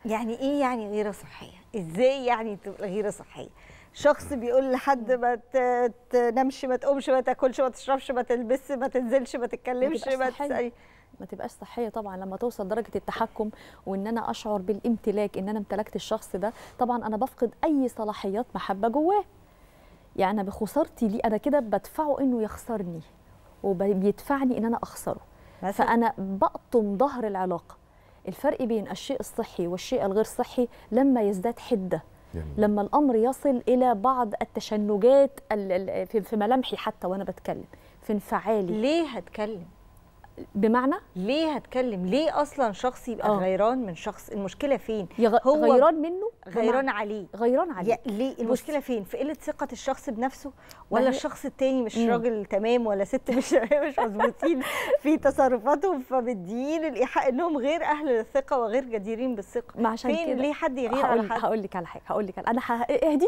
يعني ايه يعني غيره صحيه ازاي يعني تبقى غيره صحيه شخص بيقول لحد ما ت- تنامش ما تقومش ما تاكلش ما تشربش ما تلبسش ما تنزلش ما تتكلمش تبقاش ما صحية. تسألي ما تبقاش صحيه طبعا لما توصل درجه التحكم وان انا اشعر بالامتلاك ان انا امتلكت الشخص ده طبعا انا بفقد اي صلاحيات محبه جواه يعني أنا بخسارتي ليه انا كده بدفعه انه يخسرني وبيدفعني ان انا اخسره مثلا فانا بقطم ظهر العلاقه الفرق بين الشيء الصحي والشيء الغير صحي لما يزداد حده جميل. لما الامر يصل الى بعض التشنجات ال- ال- في في ملامحي حتى وانا بتكلم في انفعالي ليه هتكلم بمعنى ليه هتكلم ليه اصلا شخص يبقى آه. غيران من شخص المشكله فين يغ... هو غيران منه غيران بمعنى- عليه غيران عليه يا ليه المشكله فين في قله ثقه الشخص بنفسه ما ولا هي- الشخص التاني مش مم. راجل تمام ولا ست مش مش مظبوطين في تصرفاتهم فمديين الايحاء انهم غير اهل للثقه وغير جديرين بالثقه ما عشان فين كده ليه حد يغير على هقول حد هقول لك على حاجه هقول لك على- انا ه... اهدي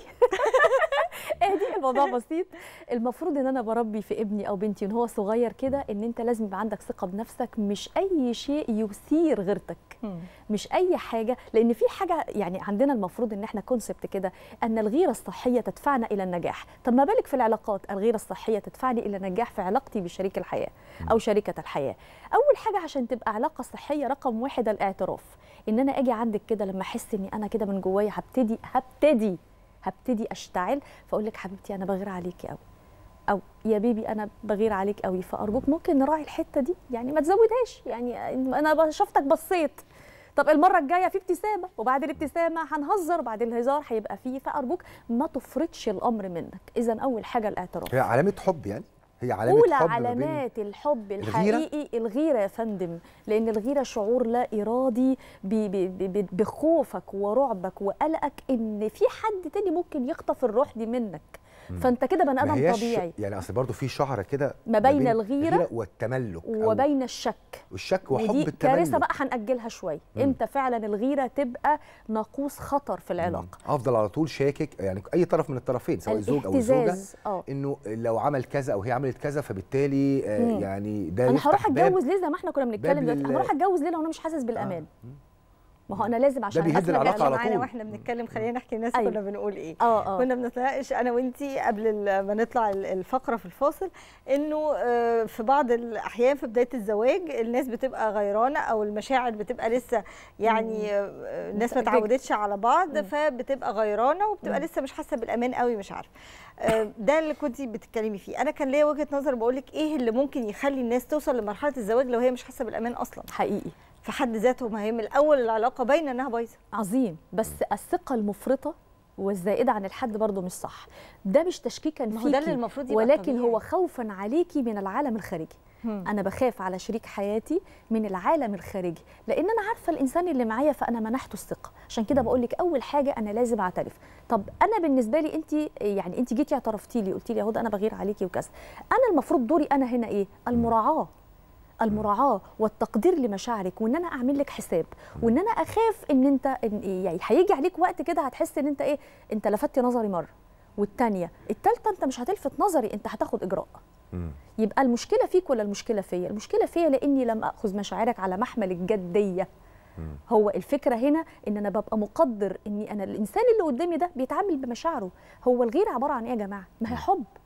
اهدي الموضوع بسيط المفروض ان انا بربي في ابني او بنتي ان هو صغير كده ان انت لازم يبقى عندك ثقه بنفسك مش اي شيء يثير غيرتك مم. مش اي حاجه لان في حاجه يعني عندنا المفروض ان احنا كونسبت كده ان الغيره الصحيه تدفعنا الى النجاح طب ما بالك في العلاقات الغيره الصحيه تدفعني الى النجاح في علاقتي بشريك الحياه او شريكه الحياه اول حاجه عشان تبقى علاقه صحيه رقم واحد الاعتراف ان انا اجي عندك كده لما احس اني انا كده من جوايا هبتدي هبتدي هبتدي اشتعل فاقول لك حبيبتي انا بغير عليكي قوي او يا بيبي انا بغير عليك قوي فارجوك ممكن نراعي الحته دي يعني ما تزودهاش يعني انا شفتك بصيت طب المره الجايه في ابتسامه وبعد الابتسامه هنهزر وبعد الهزار هيبقى فيه فارجوك ما تفرضش الامر منك اذا اول حاجه الاعتراف هي علامه حب يعني هي علامه اولى حب ما بين- علامات الحب الغيرة؟ الحقيقي الغيره يا فندم لان الغيره شعور لا ارادي ب- ب- ب- بخوفك ورعبك وقلقك ان في حد تاني ممكن يخطف الروح دي منك فانت كده بني ما ادم هياش- طبيعي يعني اصل برضه في شعره كده ما بين الغيرة والتملك أو- وبين الشك والشك وحب ودي التملك كارثه بقى هنأجلها شويه امتى فعلا الغيره تبقى ناقوس خطر في العلاقه افضل على طول شاكك يعني اي طرف من الطرفين سواء الزوج او الزوجه الاهتزاز اه انه لو عمل كذا او هي عملت كذا فبالتالي آه مم. يعني ده انا يفتح هروح باب- اتجوز ليه زي ما احنا كنا بنتكلم باب دلوقتي لل- انا هروح اتجوز ليه لو انا مش حاسس بالامان مم. ما هو انا لازم عشان بيهد أسلك العلاقة عشان- على معانا طول. واحنا بنتكلم خلينا نحكي الناس أيوة. كنا بنقول ايه اه اه كنا بنتناقش انا وانتي قبل ال- ما نطلع ال- الفقره في الفاصل انه آه، في بعض الاحيان في بدايه الزواج الناس بتبقى غيرانه او المشاعر بتبقى لسه يعني آه، الناس ما متأججة. تعودتش على بعض مم. فبتبقى غيرانه وبتبقى مم. لسه مش حاسه بالامان قوي مش عارفه آه، ده اللي كنتي بتتكلمي فيه انا كان ليا وجهه نظر بقول لك ايه اللي ممكن يخلي الناس توصل لمرحله الزواج لو هي مش حاسه بالامان اصلا حقيقي في حد ذاته ما هي من الاول العلاقه باينه انها بايظه عظيم بس الثقه المفرطه والزائده عن الحد برضه مش صح ده مش تشكيكا ما هو ده اللي فيكي المفروض يبقى ولكن طبيعي. هو خوفا عليكي من العالم الخارجي مم. انا بخاف على شريك حياتي من العالم الخارجي لان انا عارفه الانسان اللي معايا فانا منحته الثقه عشان كده بقول لك اول حاجه انا لازم اعترف طب انا بالنسبه لي انت يعني انت جيتي اعترفتي لي قلتي لي يا هدى انا بغير عليكي وكذا انا المفروض دوري انا هنا ايه المراعاه المراعاه والتقدير لمشاعرك وان انا اعمل لك حساب وان انا اخاف ان انت إن يعني هيجي عليك وقت كده هتحس ان انت ايه انت لفتت نظري مره والتانيه التالته انت مش هتلفت نظري انت هتاخد اجراء مم. يبقى المشكله فيك ولا المشكله فيا المشكله فيا لاني لم اخذ مشاعرك على محمل الجديه مم. هو الفكره هنا ان انا ببقى مقدر اني انا الانسان اللي قدامي ده بيتعامل بمشاعره هو الغيره عباره عن ايه يا جماعه ما هي حب